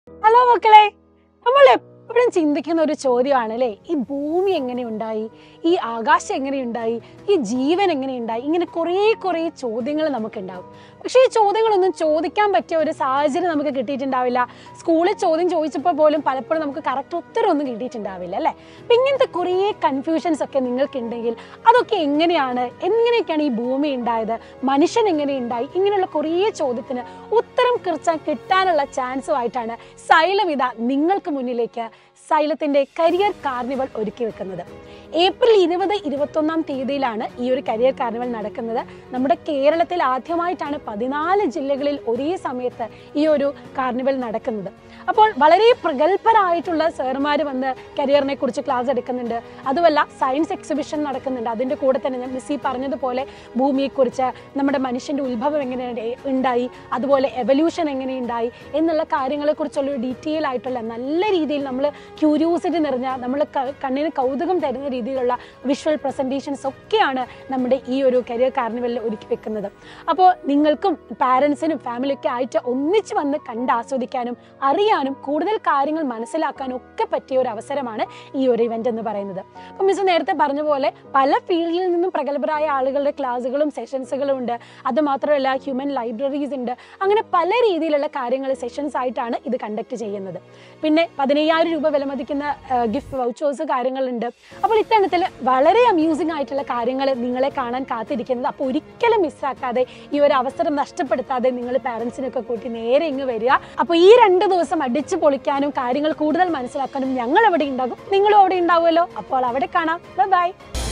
hello മക്കളെ നമ്മൾ എപ്പോഴും ചിന്തിക്കുന്ന ഒരു ചോദ്യമാണ് അല്ലേ ഈ ഭൂമി എങ്ങനെ ഉണ്ടായി ഈ ആകാശം എങ്ങനെ ഉണ്ടായി ഈ ജീവൻ എങ്ങനെ ഉണ്ടായി ഇങ്ങനെ കുറേ കുറേ ചോദ്യങ്ങൾ നമുക്കുണ്ടാവും പക്ഷേ ഈ ചോദ്യങ്ങളൊന്നും ചോദിക്കാൻ പറ്റിയ ഒരു സാഹചര്യം നമുക്ക് കിട്ടിയിട്ടുണ്ടാവില്ല സ്കൂളിൽ ചോദ്യം ചോദിച്ചപ്പോൾ പോലും പലപ്പോഴും നമുക്ക് കറക്റ്റ് ഉത്തരവൊന്നും കിട്ടിയിട്ടുണ്ടാവില്ല അല്ലേ അപ്പം ഇങ്ങനത്തെ കുറേ കൺഫ്യൂഷൻസ് ഒക്കെ നിങ്ങൾക്കുണ്ടെങ്കിൽ അതൊക്കെ എങ്ങനെയാണ് എങ്ങനെയൊക്കെയാണ് ഈ ഭൂമി ഉണ്ടായത് മനുഷ്യൻ എങ്ങനെ ഉണ്ടായി ഇങ്ങനെയുള്ള കുറേ ചോദ്യത്തിന് ഉത്തരം കിർച്ചാൻ കിട്ടാനുള്ള ചാൻസുമായിട്ടാണ് സൈലവിത നിങ്ങൾക്ക് മുന്നിലേക്ക് സൈലത്തിന്റെ കരിയർ കാർണിവൽ ഒരുക്കി വെക്കുന്നത് ഏപ്രിൽ ഇരുപത് ഇരുപത്തൊന്നാം തീയതിയിലാണ് ഈ ഒരു കരിയർ കാർണിവൽ നടക്കുന്നത് നമ്മുടെ കേരളത്തിൽ ആദ്യമായിട്ടാണ് പതിനാല് ജില്ലകളിൽ ഒരേ സമയത്ത് ഈ ഒരു കാർണിവൽ നടക്കുന്നത് അപ്പോൾ വളരെ പ്രഗത്ഭരായിട്ടുള്ള സാറുമാർ വന്ന് കരിയറിനെ കുറിച്ച് ക്ലാസ് എടുക്കുന്നുണ്ട് അതുമല്ല സയൻസ് എക്സിബിഷൻ നടക്കുന്നുണ്ട് അതിൻ്റെ കൂടെ തന്നെ ഞാൻ മിസ്സി പറഞ്ഞതുപോലെ ഭൂമിയെക്കുറിച്ച് നമ്മുടെ മനുഷ്യൻ്റെ ഉത്ഭവം എങ്ങനെ ഉണ്ടായി അതുപോലെ എവല്യൂഷൻ എങ്ങനെ ഉണ്ടായി എന്നുള്ള കാര്യങ്ങളെക്കുറിച്ചുള്ള ഒരു ഡീറ്റെയിൽ ആയിട്ടുള്ള നല്ല രീതിയിൽ നമ്മൾ ക്യൂരിയോസിറ്റി നിറഞ്ഞ നമ്മൾ കണ്ണിന് കൗതുകം തരുന്ന രീതിയിലുള്ള വിഷ്വൽ പ്രസൻറ്റേഷൻസ് ഒക്കെയാണ് നമ്മുടെ ഈ ഒരു കരിയർ കാർണിവലിൽ ഒരുക്കി വെക്കുന്നത് അപ്പോൾ നിങ്ങൾക്കും പാരൻസിനും ഫാമിലിയൊക്കെ ആയിട്ട് ഒന്നിച്ച് വന്ന് കണ്ട് ആസ്വദിക്കാനും അറിയാനും കൂടുതൽ കാര്യങ്ങൾ മനസ്സിലാക്കാനും ഒക്കെ പറ്റിയ ഒരു അവസരമാണ് ഈ ഒരു ഇവന്റ് എന്ന് പറയുന്നത് അപ്പം മിസ് നേരത്തെ പറഞ്ഞ പോലെ പല ഫീൽഡിൽ നിന്നും പ്രഗത്ഭരായ ആളുകളുടെ ക്ലാസ്സുകളും സെഷൻസുകളും ഉണ്ട് അത് മാത്രമല്ല ഹ്യൂമൻ ലൈബ്രറീസ് ഉണ്ട് അങ്ങനെ പല രീതിയിലുള്ള കാര്യങ്ങൾ സെഷൻസ് ആയിട്ടാണ് ഇത് കണ്ടക്ട് ചെയ്യുന്നത് പിന്നെ പതിനയ്യായിരം രൂപ വിലമതിക്കുന്ന ഗിഫ്റ്റ് വൗച്ചേഴ്സ് കാര്യങ്ങളുണ്ട് അപ്പോൾ ഇത്തരത്തിൽ വളരെ അമ്യൂസിംഗ് ആയിട്ടുള്ള കാര്യങ്ങൾ നിങ്ങളെ കാണാൻ കാത്തിരിക്കുന്നത് അപ്പോൾ ഒരിക്കലും മിസ്സാക്കാതെ ഈ ഒരു അവസരം നഷ്ടപ്പെടുത്താതെ നിങ്ങൾ പാരൻസിനൊക്കെ കൂട്ടി നേരെ ഇങ്ങ് വരിക അപ്പോൾ ഈ രണ്ട് ദിവസം അടിച്ചു പൊളിക്കാനും കാര്യങ്ങൾ കൂടുതൽ മനസ്സിലാക്കാനും ഞങ്ങൾ എവിടെ ഉണ്ടാകും നിങ്ങളും അവിടെ ഉണ്ടാവുമല്ലോ അപ്പോൾ അവിടെ കാണാം ബൈ